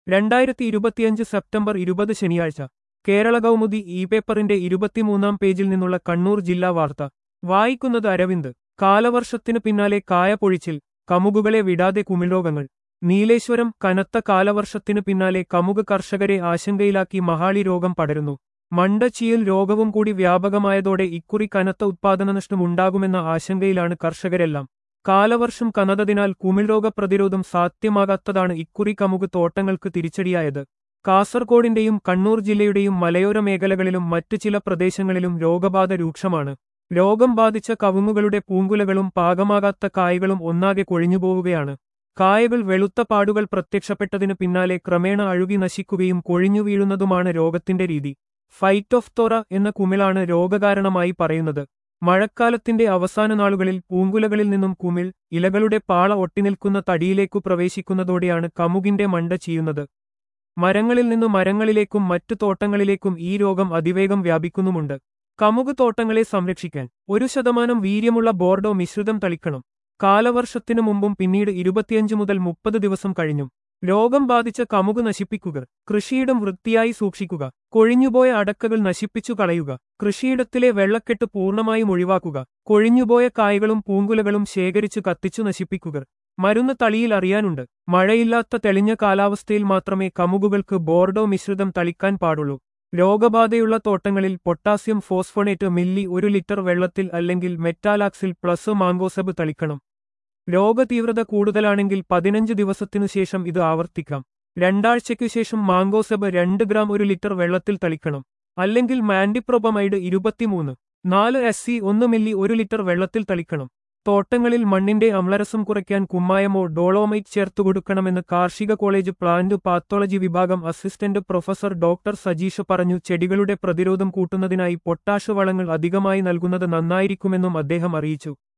രണ്ടായിരത്തി ഇരുപത്തിയഞ്ച് സെപ്റ്റംബർ ഇരുപത് ശനിയാഴ്ച കേരള കൗമുദി ഇ പേപ്പറിന്റെ ഇരുപത്തിമൂന്നാം പേജിൽ നിന്നുള്ള കണ്ണൂർ ജില്ലാ വാർത്ത വായിക്കുന്നത് അരവിന്ദ് കാലവർഷത്തിനു പിന്നാലെ കായ പൊഴിച്ചിൽ കമുകുകളെ വിടാതെ കുമിൾരോഗങ്ങൾ നീലേശ്വരം കനത്ത കാലവർഷത്തിനു പിന്നാലെ കമുക് കർഷകരെ ആശങ്കയിലാക്കി മഹാളി രോഗം പടരുന്നു മണ്ടച്ചിയിൽ രോഗവും കൂടി വ്യാപകമായതോടെ ഇക്കുറി കനത്ത ഉത്പാദനനഷ്ടമുണ്ടാകുമെന്ന ആശങ്കയിലാണ് കർഷകരെല്ലാം കാലവർഷം കനതതിനാൽ കുമിൾരോഗ പ്രതിരോധം സാധ്യമാകാത്തതാണ് ഇക്കുറി കമുക് തോട്ടങ്ങൾക്ക് തിരിച്ചടിയായത് കാസർഗോഡിന്റെയും കണ്ണൂർ ജില്ലയുടെയും മലയോര മേഖലകളിലും മറ്റു ചില പ്രദേശങ്ങളിലും രോഗബാധ രൂക്ഷമാണ് രോഗം ബാധിച്ച കവുങ്ങുകളുടെ പൂങ്കുലകളും പാകമാകാത്ത കായകളും ഒന്നാകെ കൊഴിഞ്ഞുപോവുകയാണ് കായകൾ വെളുത്ത പാടുകൾ പ്രത്യക്ഷപ്പെട്ടതിനു പിന്നാലെ ക്രമേണ അഴുകി നശിക്കുകയും കൊഴിഞ്ഞു വീഴുന്നതുമാണ് രോഗത്തിന്റെ രീതി ഫൈറ്റോഫ്തോറ എന്ന കുമിളാണ് രോഗകാരണമായി പറയുന്നത് മഴക്കാലത്തിന്റെ അവസാന നാളുകളിൽ പൂങ്കുലകളിൽ നിന്നും കുമിൾ ഇലകളുടെ പാള ഒട്ടിനിൽക്കുന്ന തടിയിലേക്കു പ്രവേശിക്കുന്നതോടെയാണ് കമുകിന്റെ മണ്ട ചെയ്യുന്നത് മരങ്ങളിൽ നിന്നു മരങ്ങളിലേക്കും മറ്റു തോട്ടങ്ങളിലേക്കും ഈ രോഗം അതിവേഗം വ്യാപിക്കുന്നുമുണ്ട് കമുക് തോട്ടങ്ങളെ സംരക്ഷിക്കാൻ ഒരു ശതമാനം വീര്യമുള്ള ബോർഡോ മിശ്രിതം തളിക്കണം കാലവർഷത്തിനു മുമ്പും പിന്നീട് ഇരുപത്തിയഞ്ച് മുതൽ മുപ്പത് ദിവസം കഴിഞ്ഞും രോഗം ബാധിച്ച കമുക് നശിപ്പിക്കുക കൃഷിയിടം വൃത്തിയായി സൂക്ഷിക്കുക കൊഴിഞ്ഞുപോയ അടക്കകൾ നശിപ്പിച്ചു കളയുക കൃഷിയിടത്തിലെ വെള്ളക്കെട്ട് പൂർണ്ണമായും ഒഴിവാക്കുക കൊഴിഞ്ഞുപോയ കായകളും പൂങ്കുലകളും ശേഖരിച്ചു കത്തിച്ചു നശിപ്പിക്കുക മരുന്ന് തളിയിൽ അറിയാനുണ്ട് മഴയില്ലാത്ത തെളിഞ്ഞ കാലാവസ്ഥയിൽ മാത്രമേ കമുകുകൾക്ക് ബോർഡോ മിശ്രിതം തളിക്കാൻ പാടുള്ളൂ രോഗബാധയുള്ള തോട്ടങ്ങളിൽ പൊട്ടാസ്യം ഫോസ്ഫോണേറ്റ് മില്ലി ഒരു ലിറ്റർ വെള്ളത്തിൽ അല്ലെങ്കിൽ മെറ്റാലാക്സിൽ പ്ലസ് മാങ്കോസബ് തളിക്കണം രോഗതീവ്രത കൂടുതലാണെങ്കിൽ പതിനഞ്ച് ദിവസത്തിനു ശേഷം ഇത് ആവർത്തിക്കാം രണ്ടാഴ്ചയ്ക്കു ശേഷം മാങ്കോസബ് രണ്ട് ഗ്രാം ഒരു ലിറ്റർ വെള്ളത്തിൽ തളിക്കണം അല്ലെങ്കിൽ മാൻഡിപ്രോപമൈഡ് ഇരുപത്തിമൂന്ന് നാല് എസ് സി ഒന്ന് മില്ലി ഒരു ലിറ്റർ വെള്ളത്തിൽ തളിക്കണം തോട്ടങ്ങളിൽ മണ്ണിന്റെ അമ്ലരസം കുറയ്ക്കാൻ കുമ്മായമോ ഡോളോമൈറ്റ് ചേർത്തു കൊടുക്കണമെന്ന് കാർഷിക കോളേജ് പ്ലാന്റ് പാത്തോളജി വിഭാഗം അസിസ്റ്റന്റ് പ്രൊഫസർ ഡോക്ടർ സജീഷ് പറഞ്ഞു ചെടികളുടെ പ്രതിരോധം കൂട്ടുന്നതിനായി പൊട്ടാഷ് വളങ്ങൾ അധികമായി നൽകുന്നത് നന്നായിരിക്കുമെന്നും അദ്ദേഹം അറിയിച്ചു